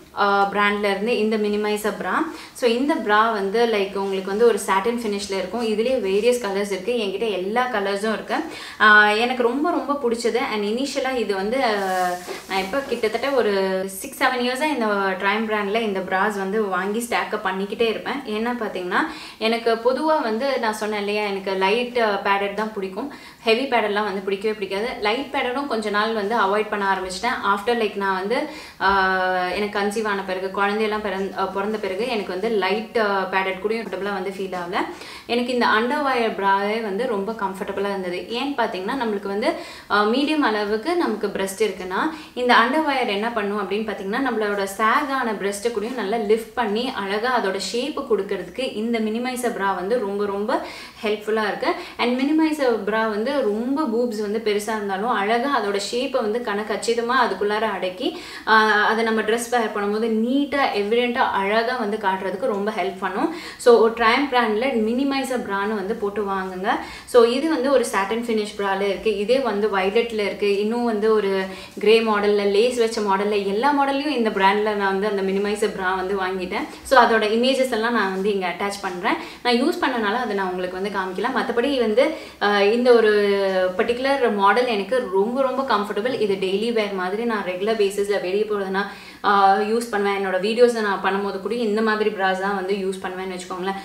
பிராண்ட்ல இருந்து இந்த மினிமைசர் ப்ரா ஸோ இந்த ப்ரா வந்து லைக் உங்களுக்கு வந்து ஒரு சாட்டின் ஃபினிஷில் இருக்கும் இதுலேயே வேரியஸ் கலர்ஸ் இருக்குது என்கிட்ட எல்லா கலர்ஸும் இருக்குது எனக்கு ரொம்ப ரொம்ப பிடிச்சது அண்ட் இனிஷியலாக இது வந்து ஆஹ், நான் இப்போ கிட்டத்தட்ட ஒரு சிக்ஸ் செவன் இயர்ஸாக இந்த ட்ரைம் பிராண்டில் இந்த ப்ராஸ் வந்து வாங்கி ஸ்டாக்கப் பண்ணிக்கிட்டே இருப்பேன் ஏன்னா பார்த்தீங்கன்னா எனக்கு பொதுவாக வந்து நான் சொன்னேன் இல்லையா எனக்கு லைட் பேடட் தான் பிடிக்கும் ஹெவி பேடட்லாம் வந்து பிடிக்கவே பிடிக்காது லைட் பேடடும் கொஞ்ச நாள் வந்து அவாய்ட் பண்ண ஆரம்பிச்சிட்டேன் ஆஃப்டர் லைக் நான் வந்து ஆஹ், எனக்கு கன்சீவ் ஆன பிறகு குழந்தையெல்லாம் பிறந்த அஹ், பிறந்த பிறகு எனக்கு வந்து லைட் பேடட் கூட கம்ஃபர்டபுளாக வந்து ஃபீல் ஆகல எனக்கு இந்த அண்டர் வயர் ப்ராவே வந்து ரொம்ப கம்ஃபர்டபுளாக இருந்தது ஏன்னு பார்த்தீங்கன்னா நம்மளுக்கு வந்து மீடியம் அளவுக்கு நமக்கு பிரஸ்ட் இருக்குன்னா இந்த அண்டர் வயர் என்ன பண்ணும் அப்படின்னு பார்த்தீங்கன்னா நம்மளோட சேகான பிரஸ்ட்டை கூடயும் நல்லா லிஃப்ட் பண்ணி அழகாக அதோட ஷேப்பு கொடுக்கறதுக்கு இந்த மினிமைசர் ப்ரா வந்து ரொம்ப ரொம்ப ஹெல்ப்ஃபுல்லாக இருக்குது அண்ட் மினிமைசர் ப்ரா வந்து ரொம்ப பூப்ஸ் வந்து பெருசாக இருந்தாலும் அழகாக அதோட ஷேப்பை வந்து கணக்கு கச்சிதமாக அதுக்குள்ளார அடக்கி ஆஹ், அதை நம்ம ட்ரெஸ் வேர் பண்ணும்போது நீட்டாக எவிடெண்ட்டாக அழகாக வந்து காட்டுறதுக்கு ரொம்ப ஹெல்ப் பண்ணும் ஸோ ட்ரைம் பிராண்டில் மினிமைசர் ப்ரான்னு வந்து போட்டு வாங்குங்க ஸோ இது வந்து ஒரு சாட்டன் ஃபினிஷ் ப்ரால இருக்குது இதே வந்து வைலட்டில் இருக்குது இன்னும் வந்து ஒரு கிரே மாடலில் லேஸ் வச்ச மாடலில் எல்லா மாடல்லையும் இந்த பிராண்டில் நான் வந்து அந்த மினிமைசர் ப்ரா வந்து வாங்கிட்டேன் ஸோ அதோட இமேஜஸ் எல்லாம் நான் வந்து இங்கே அட்டாச் பண்ணுறேன் நான் யூஸ் பண்ணனால அதை நான் உங்களுக்கு வந்து காமிக்கலாம் மற்றபடி வந்து ஆஹ், இந்த ஒரு பர்டிகுலர் மாடல் எனக்கு ரொம்ப ரொம்ப கம்ஃபர்டபுள் இது டெய்லி வேர் மாதிரி நான் ரெகுலர் பேசிஸில் வெளியே போகிறதுனா யூஸ் பண்ணுவேன் என்னோட வீடியோஸை நான் பண்ணும்போது கூட இந்த மாதிரி ப்ராஸ் தான் வந்து யூஸ் பண்ணுவேன்னு வச்சுக்கோங்களேன்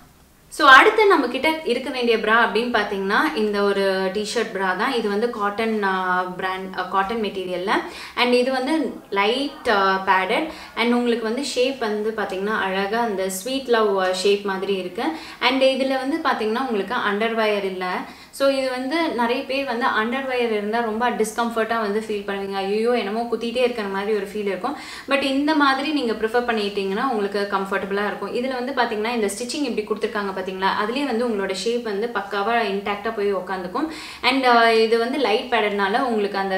ஸோ அடுத்து நம்ம கிட்ட இருக்க வேண்டிய ப்ரா அப்படின்னு பார்த்தீங்கன்னா இந்த ஒரு டிஷர்ட் ப்ரா தான் இது வந்து காட்டன் பிராண்ட் காட்டன் மெட்டீரியலில் அண்ட் இது வந்து லைட் பேடட் அண்ட் உங்களுக்கு வந்து ஷேப் வந்து பார்த்தீங்கன்னா அழகாக அந்த ஸ்வீட் லவ் ஷேப் மாதிரி இருக்குது அண்ட் இதில் வந்து பார்த்தீங்கன்னா உங்களுக்கு அண்டர் வயர் இல்லை ஸோ இது வந்து நிறைய பேர் வந்து அண்டர் வயர் இருந்தால் ரொம்ப டிஸ்கம்ஃபர்ட்டாக வந்து ஃபீல் பண்ணுவீங்க ஐயோ என்னமோ குத்திட்டே இருக்கிற மாதிரி ஒரு ஃபீல் இருக்கும் பட் இந்த மாதிரி நீங்கள் ப்ரிஃபர் பண்ணிட்டீங்கன்னா உங்களுக்கு கம்ஃபர்டபுளாக இருக்கும் இதில் வந்து பார்த்தீங்கன்னா இந்த ஸ்டிச்சிங் இப்படி கொடுத்துருக்காங்க பார்த்தீங்களா அதுலேயே வந்து உங்களோட ஷேப் வந்து பக்காவாக இன்டாக்டாக போய் உட்காந்துக்கும் அண்ட் இது வந்து லைட் பேடட்னால உங்களுக்கு அந்த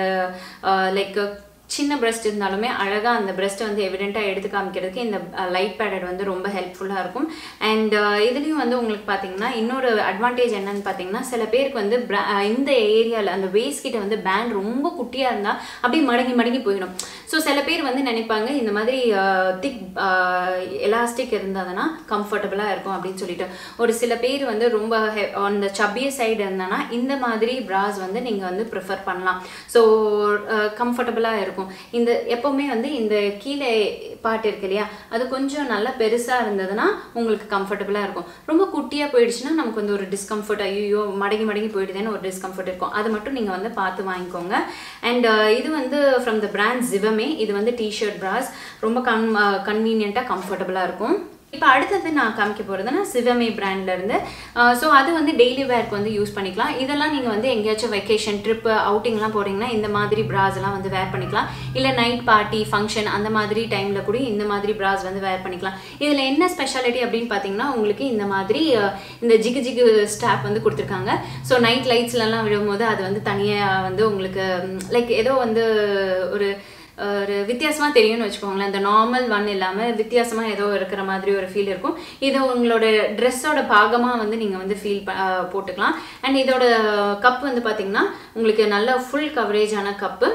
லைக் சின்ன பிரஸ்ட் இருந்தாலுமே அழகாக அந்த பிரஸ்ட்டை வந்து எவிடெண்ட்டாக எடுத்து காமிக்கிறதுக்கு இந்த லைட் பேடட் வந்து ரொம்ப ஹெல்ப்ஃபுல்லாக இருக்கும் அண்ட் இதுலேயும் வந்து உங்களுக்கு பார்த்தீங்கன்னா இன்னொரு அட்வான்டேஜ் என்னன்னு பார்த்தீங்கன்னா சில பேருக்கு வந்து bra- அஹ் இந்த ஏரியாவில் அந்த வேஸ்ட் கிட்ட வந்து பேண்ட் ரொம்ப குட்டியாக இருந்தால் அப்படியே மடங்கி மடங்கி போயிடும் ஸோ சில பேர் வந்து நினைப்பாங்க இந்த மாதிரி திக் எலாஸ்டிக் இருந்ததுன்னா கம்ஃபர்டபுளாக இருக்கும் அப்படின்னு சொல்லிட்டு ஒரு சில பேர் வந்து ரொம்ப அந்த சப்பிய சைடு இருந்தனா இந்த மாதிரி ப்ராஸ் வந்து நீங்கள் வந்து ப்ரிஃபர் பண்ணலாம் ஸோ கம்ஃபர்டபுளாக இருக்கும் இந்த எப்போவுமே வந்து இந்த கீழே பாட்டு இருக்கு இல்லையா அது கொஞ்சம் நல்லா பெருசாக இருந்ததுன்னா உங்களுக்கு கம்ஃபர்டபுளாக இருக்கும் ரொம்ப குட்டியாக போயிடுச்சுன்னா நமக்கு வந்து ஒரு டிஸ்கம்ஃபர்ட் ஐயோ மடங்கி மடங்கி போயிடுதுன்னு ஒரு டிஸ்கம்ஃபர்ட் இருக்கும் அது மட்டும் நீங்கள் வந்து பார்த்து வாங்கிக்கோங்க அண்ட் இது வந்து ஃப்ரம் த பிராண்ட் ஜிவமே இது வந்து டிஷர்ட் ப்ராஸ் ரொம்ப கன் கன்வீனியண்ட்டாக கம்ஃபர்டபுளாக இருக்கும் இப்போ அடுத்தது நான் காமிக்க போகிறதுனா சிவமே பிராண்ட்லேருந்து ஸோ அது வந்து டெய்லி வேர்க்கு வந்து யூஸ் பண்ணிக்கலாம் இதெல்லாம் நீங்கள் வந்து எங்கேயாச்சும் வெக்கேஷன் ட்ரிப்பு அவுட்டிங்லாம் போகிறீங்கன்னா இந்த மாதிரி ப்ராஸ் எல்லாம் வந்து வேர் பண்ணிக்கலாம் இல்லை நைட் பார்ட்டி ஃபங்க்ஷன் அந்த மாதிரி டைமில் கூட இந்த மாதிரி ப்ராஸ் வந்து வேர் பண்ணிக்கலாம் இதில் என்ன ஸ்பெஷாலிட்டி அப்படின்னு பார்த்தீங்கன்னா உங்களுக்கு இந்த மாதிரி அஹ், இந்த ஜிகு ஜிகு ஸ்டாப் வந்து கொடுத்துருக்காங்க ஸோ நைட் லைட்ஸ்லலாம் விழும்போது அது வந்து தனியாக வந்து உங்களுக்கு லைக் ஏதோ வந்து ஒரு ஒரு வித்தியாசமாக தெரியும்னு வச்சுக்கோங்களேன் இந்த நார்மல் ஒன் இல்லாமல் வித்தியாசமாக ஏதோ இருக்கிற மாதிரி ஒரு ஃபீல் இருக்கும் இது உங்களோட ட்ரெஸ்ஸோட பாகமாக வந்து நீங்கள் வந்து ஃபீல் போட்டுக்கலாம் அண்ட் இதோட கப் வந்து பார்த்தீங்கன்னா உங்களுக்கு நல்ல ஃபுல் கவரேஜான கப்பு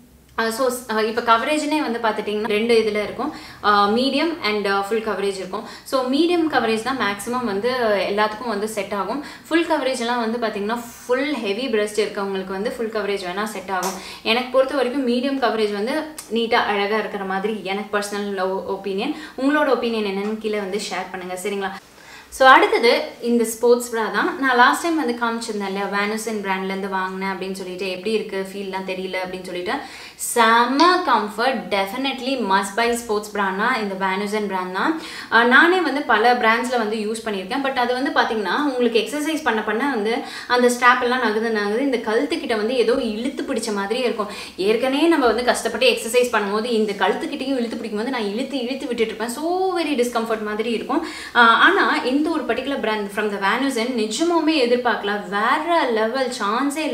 ஸோ இப்போ கவரேஜ்னே வந்து பார்த்துட்டிங்கன்னா ரெண்டு இதில் இருக்கும் மீடியம் அண்ட் ஃபுல் கவரேஜ் இருக்கும் ஸோ மீடியம் கவரேஜ் தான் மேக்ஸிமம் வந்து எல்லாத்துக்கும் வந்து செட் ஆகும் ஃபுல் கவரேஜ்லாம் வந்து பார்த்தீங்கன்னா ஃபுல் ஹெவி பிரஸ்ட் இருக்கவங்களுக்கு வந்து ஃபுல் கவரேஜ் வேணால் செட் ஆகும் எனக்கு பொறுத்த வரைக்கும் மீடியம் கவரேஜ் வந்து நீட்டாக அழகாக இருக்கிற மாதிரி எனக்கு பர்சனல் ஒப்பீனியன் உங்களோட ஒப்பீனியன் என்னன்னு கீழே வந்து ஷேர் பண்ணுங்கள் சரிங்களா ஸோ அடுத்தது இந்த ஸ்போர்ட்ஸ் ப்ரா தான் நான் லாஸ்ட் டைம் வந்து காமிச்சிருந்தேன் இல்லையா வேனுசன் பிராண்ட்லேருந்து வாங்கினேன் அப்படின்னு சொல்லிட்டு எப்படி இருக்குது ஃபீல்லாம் தெரியல அப்படின்னு சொல்லிட்டு செம்ம comfort definitely must buy sports பிராண்ட்னா இந்த வேனுசன் பிராண்ட் தான் அஹ் நானே வந்து பல பிராண்ட்ஸில் வந்து யூஸ் பண்ணியிருக்கேன் பட் அது வந்து பார்த்தீங்கன்னா உங்களுக்கு எக்ஸசைஸ் பண்ண பண்ண வந்து அந்த ஸ்ட்ராப் எல்லாம் நகுது நகுது இந்த கழுத்துக்கிட்ட வந்து ஏதோ இழுத்து பிடிச்ச மாதிரியே இருக்கும் ஏற்கனவே நம்ம வந்து கஷ்டப்பட்டு எக்ஸசைஸ் பண்ணும்போது இந்த கழுத்துக்கிட்டையும் இழுத்து பிடிக்கும் போது நான் இழுத்து இழுத்து விட்டுட்டு இருப்பேன் ஸோ வெரி டிஸ்கம்ஃபர்ட் மாதிரி இருக்கும் ஆஹ் ஆனா இந்த ஒரு பர்டிகுலர் பிராண்ட் ஃப்ரம் த வேனுசன் நிஜமாவே எதிர்பார்க்கலாம் வேற லெவல் சான்ஸே இல்லை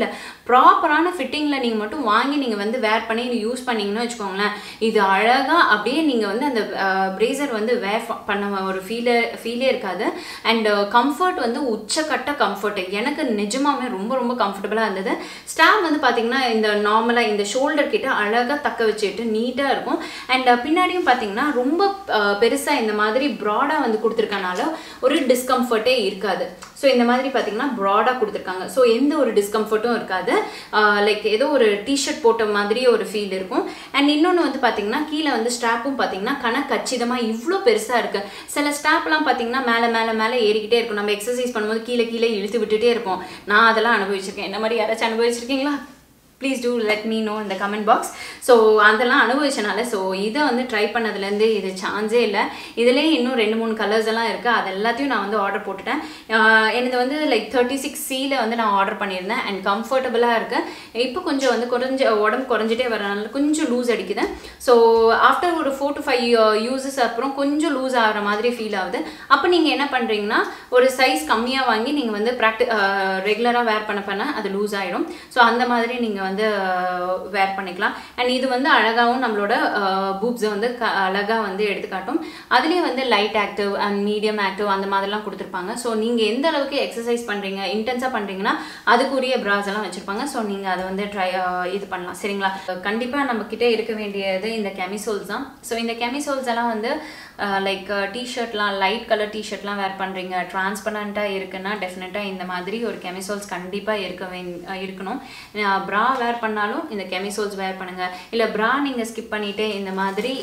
ப்ராப்பரான ஃபிட்டிங்கில் நீங்கள் மட்டும் வாங்கி நீங்கள் வந்து வேர் பண்ணி யூஸ் பண்ணீங்கன்னு வச்சுக்கோங்களேன் இது அழகாக அப்படியே நீங்கள் வந்து அந்த பிரேசர் வந்து வேர் பண்ண ஒரு ஃபீலே ஃபீலே இருக்காது அண்ட் கம்ஃபர்ட் வந்து உச்சக்கட்ட கம்ஃபர்ட் எனக்கு நிஜமாவே ரொம்ப ரொம்ப கம்ஃபர்டபுளாக இருந்தது ஸ்டாப் வந்து பார்த்தீங்கன்னா இந்த நார்மலாக இந்த ஷோல்டர் கிட்ட அழகாக தக்க வச்சுட்டு நீட்டாக இருக்கும் அண்ட் பின்னாடியும் பார்த்தீங்கன்னா ரொம்ப பெருசாக இந்த மாதிரி ப்ராடாக வந்து கொடுத்துருக்கனால ஒரு டிஸ்கம்ஃபர்ட்டே இருக்காது ஸோ இந்த மாதிரி பார்த்தீங்கன்னா ப்ராடாக கொடுத்துருக்காங்க ஸோ எந்த ஒரு டிஸ்கம்ஃபர்ட்டும் இருக்காது லைக் ஏதோ ஒரு டிஷர்ட் போட்ட மாதிரி ஒரு ஃபீல் இருக்கும் அண்ட் இன்னொன்று வந்து பார்த்தீங்கன்னா கீழே வந்து ஸ்ட்ராப்பும் பார்த்தீங்கன்னா கணக்கு கச்சிதமாக இவ்வளோ பெருசாக இருக்குது சில ஸ்ட்ராப்லாம் பார்த்தீங்கன்னா மேலே மேலே மேலே ஏறிக்கிட்டே இருக்கும் நம்ம எக்ஸசைஸ் பண்ணும்போது கீழே கீழே இழுத்து விட்டுட்டே இருப்போம் நான் அதெல்லாம் அனுபவிச்சிருக்கேன் என்ன மாதிரி யாராச்சும் அனுபவிச்சிருக்கீங்களா please do let me know இந்த கமெண்ட் பாக்ஸ் ஸோ அதெல்லாம் அனுபவிச்சனால ஸோ இதை வந்து ட்ரை பண்ணதுலேருந்து இது சான்ஸே இல்லை இதுலேயே இன்னும் ரெண்டு மூணு கலர்ஸ் எல்லாம் இருக்குது அது எல்லாத்தையும் நான் வந்து ஆர்டர் போட்டுட்டேன் ஆஹ் எனது வந்து லைக் தேர்ட்டி சிக்ஸ் சியில் வந்து நான் ஆர்டர் பண்ணியிருந்தேன் அண்ட் கம்ஃபர்டபுளாக இருக்குது இப்போ கொஞ்சம் வந்து குறைஞ்ச உடம்பு குறைஞ்சிட்டே வரனால கொஞ்சம் லூஸ் அடிக்குது ஸோ ஆஃப்டர் ஒரு ஃபோர் டு ஃபைவ் யூசஸ் அப்புறம் கொஞ்சம் லூஸ் ஆகிற மாதிரி ஃபீல் ஆகுது அப்போ நீங்கள் என்ன பண்ணுறீங்கன்னா ஒரு சைஸ் கம்மியாக வாங்கி நீங்கள் வந்து ப்ராக்டி ரெகுலராக வேர் பண்ண பண்ண அது லூஸ் ஆகிடும் ஸோ அந்த மாதிரி நீங்கள் வந்து வேர் பண்ணிக்கலாம் அண்ட் இது வந்து அழகாகவும் நம்மளோட பூப்ஸை வந்து க அழகாக வந்து எடுத்துக்காட்டும் அதுலேயே வந்து light active and medium active அந்த மாதிரிலாம் கொடுத்துருப்பாங்க ஸோ நீங்கள் எந்த அளவுக்கு எக்ஸசைஸ் பண்ணுறீங்க இன்டென்ஸாக பண்ணுறீங்கன்னா அதுக்குரிய ப்ராஸ் எல்லாம் வச்சுருப்பாங்க ஸோ நீங்கள் அதை வந்து ட்ரை இது பண்ணலாம் சரிங்களா கண்டிப்பாக நம்ம கிட்டே இருக்க வேண்டியது இந்த கெமிசோல்ஸ் தான் ஸோ இந்த கெமிசோல்ஸ் எல்லாம் வந்து லைக் டிஷர்ட்லாம் லைட் கலர் டிஷர்ட்லாம் வேர் பண்ணுறீங்க டிரான்ஸ்பரண்ட்டாக இருக்குன்னா டெஃபினட்டாக இந்த மாதிரி ஒரு கெமிசோல்ஸ் கண்டிப்பாக இருக்க வே இருக்கணும் ப்ரா வேர் பண்ணாலும் இந்த கெமிசோல்ஸ் வேர் பண்ணுங்கள் இல்லை ப்ரா நீங்கள் ஸ்கிப் பண்ணிவிட்டு இந்த மாதிரி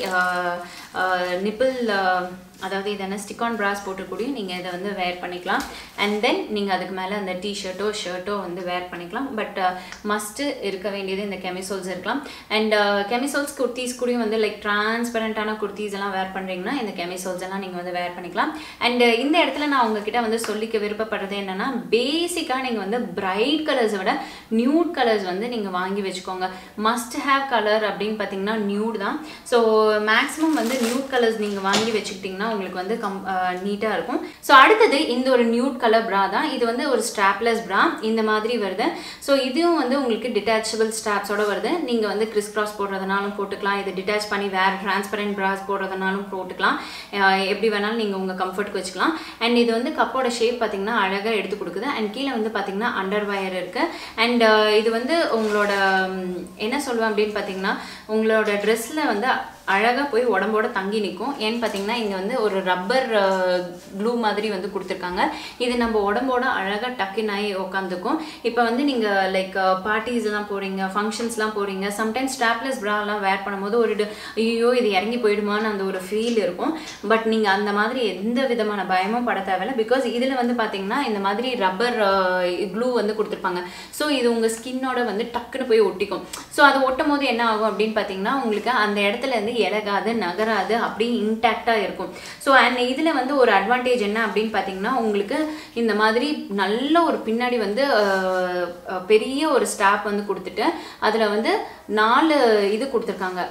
நிப்பிள் அதாவது இது என்ன ஸ்டிக் ஆன் ப்ராஸ் போட்டுக்கூடிய நீங்கள் இதை வந்து வேர் பண்ணிக்கலாம் அண்ட் தென் நீங்கள் அதுக்கு மேலே அந்த டிஷர்ட்டோ ஷர்ட்டோ வந்து வேர் பண்ணிக்கலாம் பட் மஸ்ட்டு இருக்க வேண்டியது இந்த கெமிசோல்ஸ் இருக்கலாம் அண்ட் கெமிசோல்ஸ் குர்த்திஸ் கூடயும் வந்து லைக் டிரான்ஸ்பரண்ட்டான குர்த்திஸ் எல்லாம் வேர் பண்ணுறீங்கன்னா இந்த கெமிசோல்ஸ் எல்லாம் நீங்கள் வந்து வேர் பண்ணிக்கலாம் அண்ட் இந்த இடத்துல நான் உங்ககிட்ட வந்து சொல்லிக்க விருப்பப்படுறது என்னென்னா பேசிக்காக நீங்கள் வந்து பிரைட் கலர்ஸை விட நியூட் கலர்ஸ் வந்து நீங்கள் வாங்கி வச்சுக்கோங்க மஸ்ட் ஹேவ் கலர் அப்படின்னு பார்த்தீங்கன்னா நியூட் தான் ஸோ மேக்ஸிமம் வந்து நியூட் கலர்ஸ் நீங்கள் வாங்கி வச்சுக்கிட்டிங்கன்னா உங்களுக்கு வந்து கம் நீட்டாக இருக்கும் ஸோ அடுத்தது இந்த ஒரு நியூட் கலர் ப்ரா தான் இது வந்து ஒரு ஸ்ட்ராப்லெஸ் ப்ரா இந்த மாதிரி வருது ஸோ இதுவும் வந்து உங்களுக்கு டிட்டாச்சபிள் ஸ்ட்ராப்ஸோட வருது நீங்கள் வந்து கிறிஸ் கிராஸ் போடுறதுனாலும் போட்டுக்கலாம் இது டிட்டாச் பண்ணி வேறு டிரான்ஸ்பரண்ட் ப்ராஸ் போடுறதுனாலும் போட்டுக்கலாம் அஹ் எப்படி வேணாலும் நீங்கள் உங்கள் கம்ஃபர்ட்டுக்கு வச்சுக்கலாம் அண்ட் இது வந்து கப்போட ஷேப் பார்த்தீங்கன்னா அழகாக எடுத்து கொடுக்குது அண்ட் கீழே வந்து பார்த்தீங்கன்னா அண்டர் வயர் இருக்குது அண்ட் இது வந்து உங்களோட ம், என்ன சொல்லுவேன் அப்படின்னு பார்த்தீங்கன்னா உங்களோட ட்ரெஸ்ஸில் வந்து அழகாக போய் உடம்போட தங்கி நிற்கும் ஏன்னு பார்த்தீங்கன்னா இங்கே வந்து ஒரு ரப்பர் க்ளூ மாதிரி வந்து கொடுத்துருக்காங்க இது நம்ம உடம்போட அழகாக டக்கின் ஆகி உட்காந்துக்கும் இப்போ வந்து நீங்கள் லைக் பார்ட்டிஸ்லாம் போகிறீங்க ஃபங்க்ஷன்ஸ்லாம் போகிறீங்க சம்டைம்ஸ் ஸ்டாப்லெஸ் ப்ராலாம் வேர் பண்ணும்போது ஒரு இது, ஐயோ இது இறங்கி போயிடுமான்னு அந்த ஒரு ஃபீல் இருக்கும் பட் நீங்கள் அந்த மாதிரி எந்த விதமான பயமும் பட தேவையில்ல பிகாஸ் இதில் வந்து பார்த்தீங்கன்னா இந்த மாதிரி ரப்பர் க்ளூ வந்து கொடுத்துருப்பாங்க ஸோ இது உங்கள் ஸ்கின்னோட வந்து டக்குன்னு போய் ஒட்டிக்கும் ஸோ அது ஒட்டும் போது என்ன ஆகும் அப்படின்னு பார்த்தீங்கன்னா உங்களுக்கு அந்த இடத்துல இருந்து இலகாது நகராது அப்படியே இன்டாக்டாக இருக்கும் ஸோ அண்ட் இதில் வந்து ஒரு அட்வான்டேஜ் என்ன அப்படின்னு பார்த்தீங்கன்னா உங்களுக்கு இந்த மாதிரி நல்ல ஒரு பின்னாடி வந்து அஹ், அஹ், பெரிய ஒரு ஸ்டாப் வந்து கொடுத்துட்டு அதில் வந்து நாலு இது கொடுத்துருக்காங்க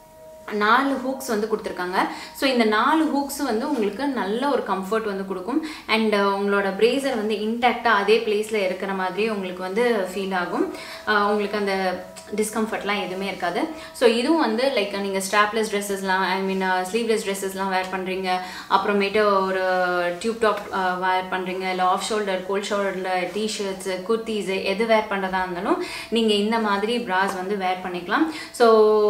நாலு ஹூக்ஸ் வந்து கொடுத்துருக்காங்க ஸோ இந்த நாலு ஹூக்ஸும் வந்து உங்களுக்கு நல்ல ஒரு கம்ஃபர்ட் வந்து கொடுக்கும் அண்ட் உங்களோட பிரேசர் வந்து இன்டாக்டாக அதே பிளேஸில் இருக்கிற மாதிரி உங்களுக்கு வந்து ஃபீல் ஆகும் அஹ் உங்களுக்கு அந்த டிஸ்கம்ஃபர்ட்லாம் எதுவுமே இருக்காது ஸோ இதுவும் வந்து லைக் நீங்கள் ஸ்ட்ராப்லெஸ் ட்ரெஸ்ஸஸ்லாம் ஐ மீன் ஸ்லீவ்லெஸ் ட்ரெஸ்ஸஸ்லாம் வேர் பண்ணுறீங்க அப்புறமேட்டு ஒரு டியூப் டாப் வேர் பண்ணுறீங்க இல்லை ஆஃப் ஷோல்டர் கோல்ட் ஷோல்டரில் டிஷர்ட்ஸு குர்த்திஸு எது வேர் பண்ணுறதா இருந்தாலும் நீங்கள் இந்த மாதிரி ப்ராஸ் வந்து வேர் பண்ணிக்கலாம் so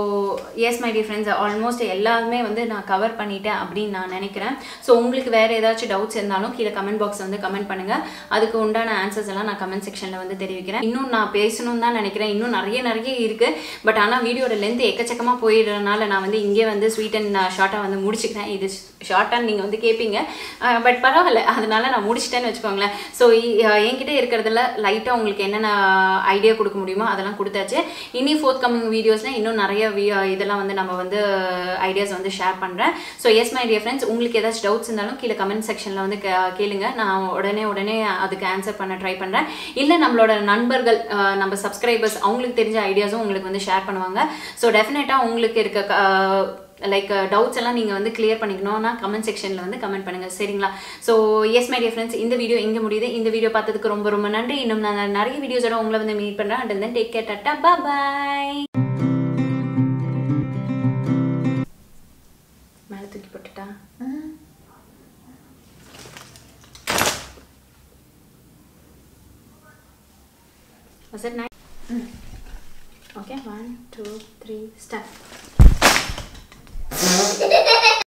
yes my dear friends almost எல்லாருமே வந்து நான் கவர் பண்ணிட்டேன் அப்படின்னு நான் நினைக்கிறேன் ஸோ உங்களுக்கு வேறு ஏதாச்சும் டவுட்ஸ் இருந்தாலும் கீழே கமெண்ட் பாக்ஸ் வந்து கமெண்ட் பண்ணுங்கள் அதுக்கு உண்டான ஆன்சர்ஸ் எல்லாம் நான் கமெண்ட் செக்ஷனில் வந்து தெரிவிக்கிறேன் இன்னும் நான் பேசணும்னு தான் நினைக்கிறேன் இன்னும் நிறைய நிறைய இருக்குது பட் ஆனால் வீடியோட லென்த் எக்கச்சக்கமாக போயிடுறதுனால நான் வந்து இங்கே வந்து ஸ்வீட் அண்ட் ஷார்ட்டாக வந்து முடிச்சுக்கிறேன் இது ஷார்ட்டாக நீங்கள் வந்து கேட்பீங்க பட் பரவாயில்ல அதனால நான் முடிச்சிட்டேன்னு வச்சுக்கோங்களேன் ஸோ என்கிட்ட இருக்கிறதுல லைட்டாக உங்களுக்கு என்னென்ன ஐடியா கொடுக்க முடியுமோ அதெல்லாம் கொடுத்தாச்சு இனி ஃபோர்த் கமிங் வீடியோஸில் இன்னும் நிறைய வி- இதெல்லாம் வந்து நம்ம வந்து ஐடியாஸ் வந்து ஷேர் பண்ணுறேன் so yes my dear friends உங்களுக்கு ஏதாச்சும் டவுட்ஸ் இருந்தாலும் கீழே கமெண்ட் செக்ஷனில் வந்து கே- கேளுங்க நான் உடனே உடனே அதுக்கு ஆன்சர் பண்ண ட்ரை பண்ணுறேன் இல்லை நம்மளோட நண்பர்கள் அஹ், நம்ம சப்ஸ்கிரைபர்ஸ் அவங்களுக்கு தெரிஞ்ச ஐடியாஸும் உங்களுக்கு வந்து ஷேர் பண்ணுவாங்க ஸோ டெஃபினட்டாக உங்களுக்கு இருக்க க- லைக் டவுட்ஸ் எல்லாம் நீங்கள் வந்து கிளியர் பண்ணிக்கணும்னா கமெண்ட் செக்ஷனில் வந்து கமெண்ட் பண்ணுங்கள் சரிங்களா so yes my dear friends இந்த வீடியோ இங்கே முடியுது இந்த வீடியோ பார்த்ததுக்கு ரொம்ப ரொம்ப நன்றி இன்னும் நான் நிறைய வீடியோஸோட உங்களை வந்து மீட் பண்ணுறேன் and then take care tata bye மேலே தூக்கி போட்டுட்டா Was it nice? Okay, one, two, three, start.